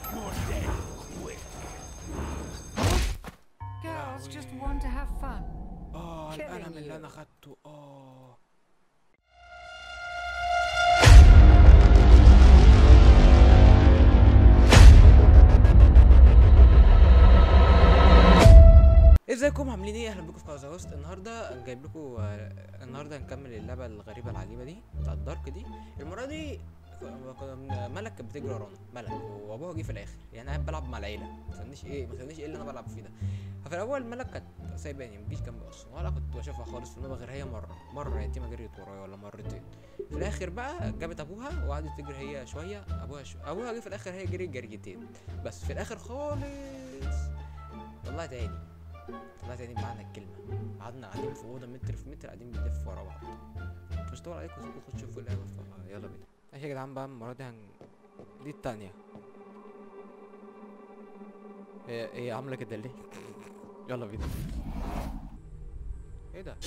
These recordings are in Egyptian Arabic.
Girls just want to have fun. اه Killing القلم اللي you. انا خدته اه ازيكم عاملين ايه اهلا بكم في قناه هوست النهارده جايب لكم آه، النهارده هنكمل اللعبه الغريبه العجيبه دي بتاعت دارك دي المره دي كنا من- ملك كانت بتجري ورانا ملك وابوها جه في الاخر يعني انا قاعد بلعب مع العيله ما تسالنيش ايه ما تسالنيش ايه اللي انا بلعب فيه ده ففي الاول ملك كانت سايباني ما تجيش جنبي اصلا ولا كنت بشوفها خالص في النوبه غير هي مره مره يتيمه جريت ورايا ولا مرتين في الاخر بقى جابت ابوها وقعدت تجري هي شويه ابوها شو... ابوها جه في الاخر هي جري جريتين بس في الاخر خالص طلعت عيني طلعت عيني بمعنى الكلمه قعدنا قاعدين في اوضه متر في متر قاعدين بنلف ورا بعض مش طول عليكم سيبكم خدوا شوفوا اللعبه ف- يلا بينا ماشي يا جدعان بقى المره دي هن... دي التانية هي هي عامله كده ليه يلا بينا ايه ده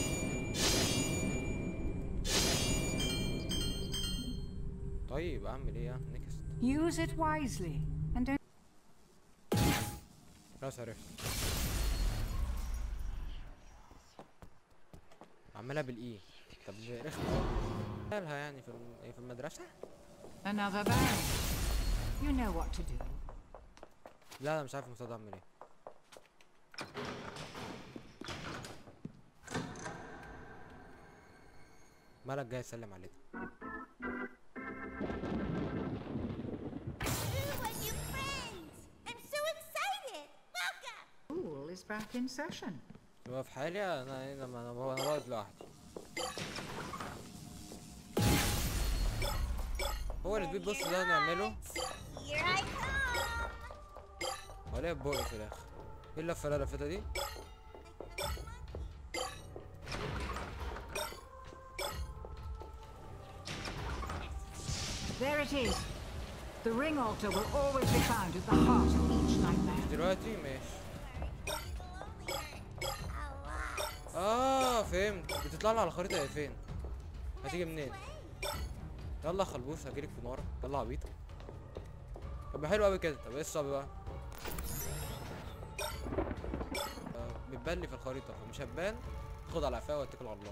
طيب اعمل ايه يعني نكست Use it wisely and don't خلاص عرفت عمالها بالاي طب رخمة مالها يعني في الم- إيه في المدرسة؟ another bag. You know what to do. لا انا مش عارف المستوى ده اعمل ايه مالك جاي يسلم عليك Ooh, my new friends! I'm so excited! Welcome! School is back in session. هو في حالي انا انا انا انا واقف لوحدي هو اللي بيبص ده نعمله Here I come! ولا بقى في الاخر ايه اللفه اللي أنا لفتها دي There it is. The ring altar will always be found at the heart of each nightmare. دلوقتي ماشي Will only hurt a lot. اه فهمت بتطلع لي على الخريطه هي فين هتيجي منين يلا يا خلبوس هجيلك في نار يلا عبيط طب حلو قوي كده طب ايه الصعب بقى آه، بتبان لي في الخريطه فمش هتبان خد على قفاها واتكل على الله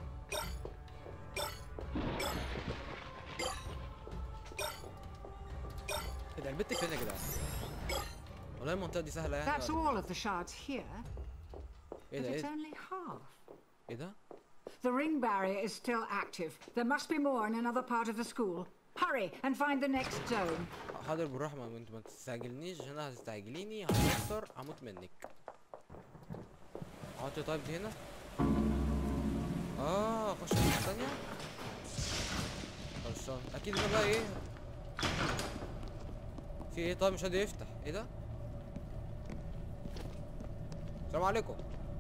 ايه ده البت فين يا جدعان والله المنطقه دي سهله يعني That's ولا- all of the shards here, ايه but ده it's ايه ده only half. ايه ده The ring barrier is still active. There must be more in another part of the school. Hurry and find the next zone. حاضر بالرحمة ما انت ما تستعجلنيش عشان هتستعجليني هتكسر هموت منك احط طيب دي هنا اه اخش الناحية التانية خلصان اكيد هنا بقى ايه في ايه طيب مش راضي يفتح ايه ده السلام عليكم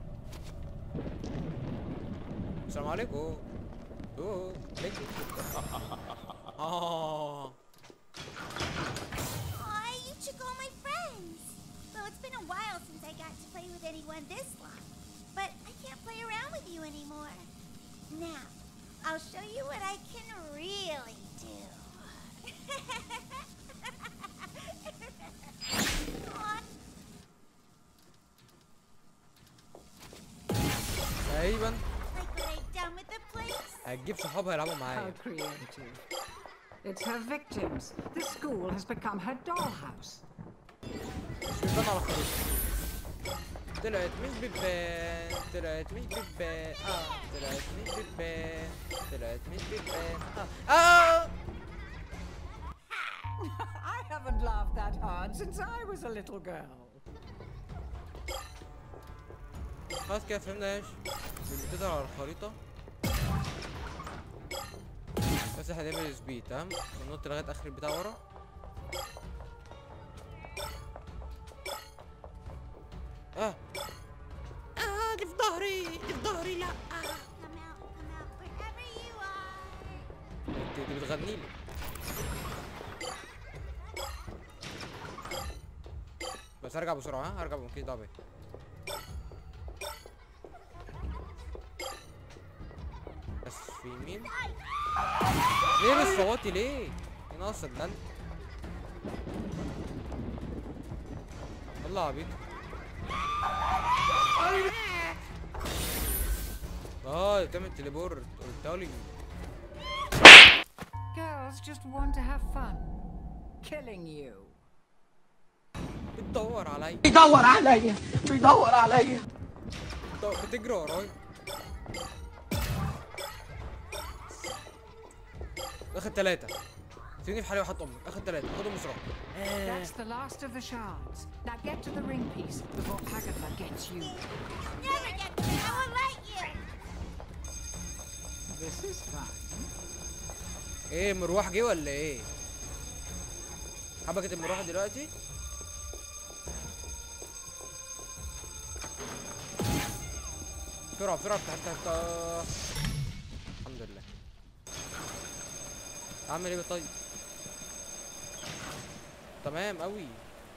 السلام عليكم اوه عليكم اه Aw, you took all my friends! Well, it's been a while since I got to play with anyone this long. But I can't play around with you anymore. Now, I'll show you what I can really do. Aw, تقريبا like what I've done with the place? هتجيب صحابها يلعبوا معايا How creative. It's her victims. The school has become her dollhouse. مش بتبان على الخريطة طلعت مش بتبان طلعت مش بتبان اه طلعت مش بتبان طلعت مش بتبان اه اه I haven't laughed that hard since I was a little girl. خلاص كده فهمنا ايش اللي بتظهر على الخريطة بس احنا هنعمل سبيد تمام وننط لغاية اخر البتاع ورا اه اه دي في ظهري دي في ظهري لا Come out, come out, wherever you are. دي, دي بتغني لي بس ارجع بسرعة ها ارجع ممكن دعوة بيا بس في يمين ليه بس صوتي ليه؟ ايه ناقص ده انت يلا يا عبيط اه بتعمل تليبورت قلتها لي Girls just want to have fun. Killing you. بتدور عليا بيدور عليا بيدور عليا بتدور- بتجري ورايا اخد ثلاثة سيبني في حالي وحط امك اخد ثلاثة خدهم بسرعة That's the last of the shards. Now get to the ring piece before Agatha gets you. Never get to it. I will let you. This is fun. ايه مروح جه ولا ايه حبكت المروحة دلوقتي بسرعة بسرعة افتح افتح افتح الحمد لله اعمل ايه طيب تمام قوي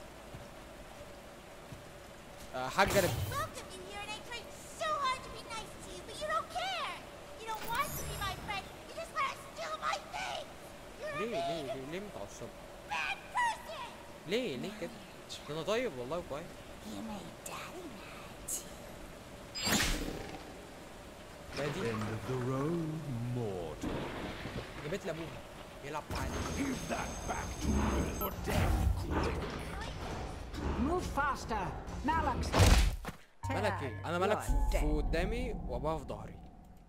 آه، حاجة انا Welcome you here, and I tried so hard to be nice to you, but you don't care. You don't want to be my friend. You just want to steal my things. You're a ليه ليه mean, ليه ليه متعصب bad person. ليه ليه كده ده انا طيب والله كويس You made Daddy mad. نادي End of the road, mortal. جابت لي ابوها بيلعب معانا Give that back to me or death. Move faster. Malak. ملك ايه انا ملك في في قدامي وابوها في ظهري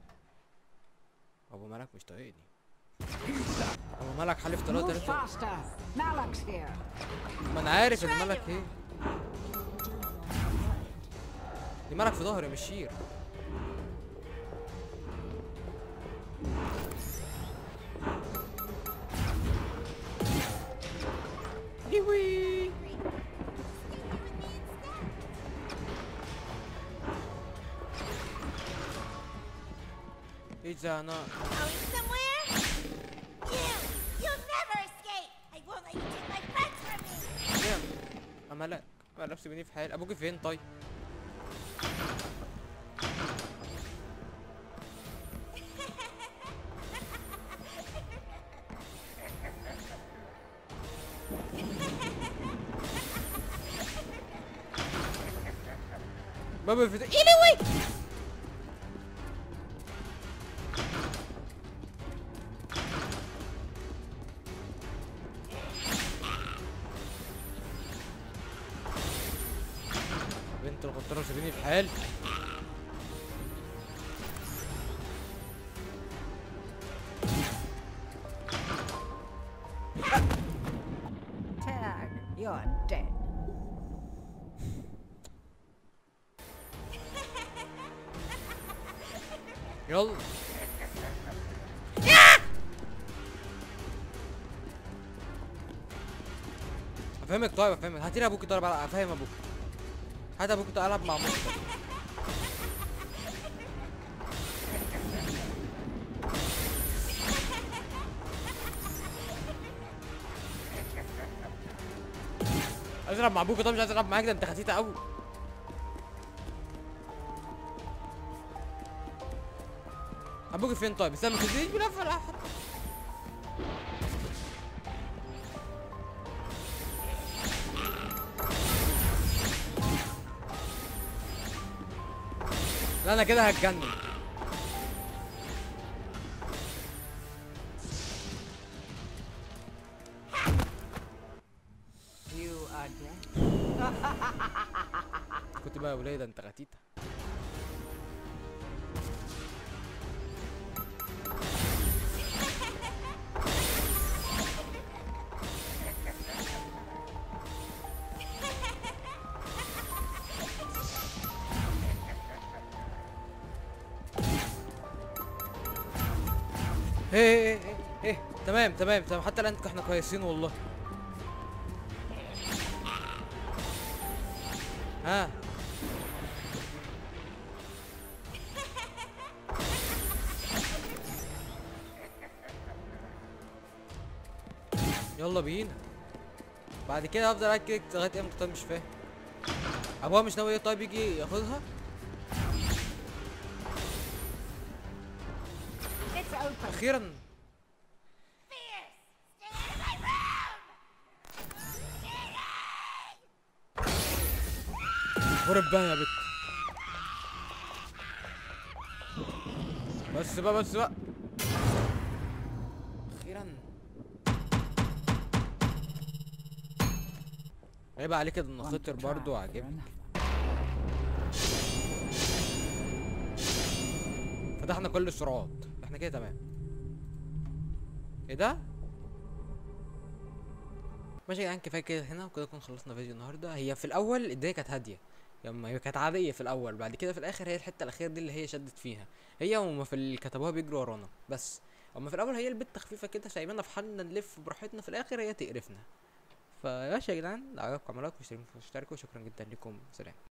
ابو ملك مش طايقني ابو ملك حلف طلاق Move تلاتة faster. Malak's here. ما انا عارف ان ملك ايه دي ملك في ظهري مش شير يوي اذا انا Going somewhere? You! You'll never escape! I won't let you take my friends from me! نعم يا ملك ملك سيبني في حالي ابوكي فين طيب بابا في ايه وي بنت الغطارة سيبيني في حالي Tag. You're dead. يلا افهمك طيب افهمك هاتي لي ابوكي طيب ألعب- افهم ابوك هات ابوكي طيب العب مع ابوك عايز العب مع ابوك طب مش عايز العب معاك ده انت خسيته قوي ابوك فين طيب استنى ما تنزليش بلف ولا حد لا انا كده هتجنن You are dead. كنت بقى يا وليه ده انت غتيتة ايه ايه ايه ايه تمام تمام تمام حتى الان احنا كويسين والله ها يلا بينا بعد كده هفضل قاعد كده لغايه امتى طيب مش فاهم ابوها مش ناوي طيب يجي ياخدها It's open. اخيرا Fierce! Stay out of my room! غرب بقى يا بت بس بقى بس بقى اخيرا عيب عليك انه خطر برضو عاجبني فتحنا كل السرعات احنا كده تمام ايه ده ماشي يا جدعان كفايه كده هنا وكده نكون خلصنا فيديو النهارده هي في الاول الدنيا كانت هاديه لما هي كانت عاديه في الاول بعد كده في الاخر هي الحته الاخيره دي اللي هي شدت فيها هي وما في اللي كتبوها بيجروا ورانا بس اما في الاول هي البت خفيفه كده سايبانا في حالنا نلف براحتنا في الاخر هي تقرفنا فماشي يا جدعان لو عجبكم عملوا لايك واشتركوا شكرا جدا لكم سلام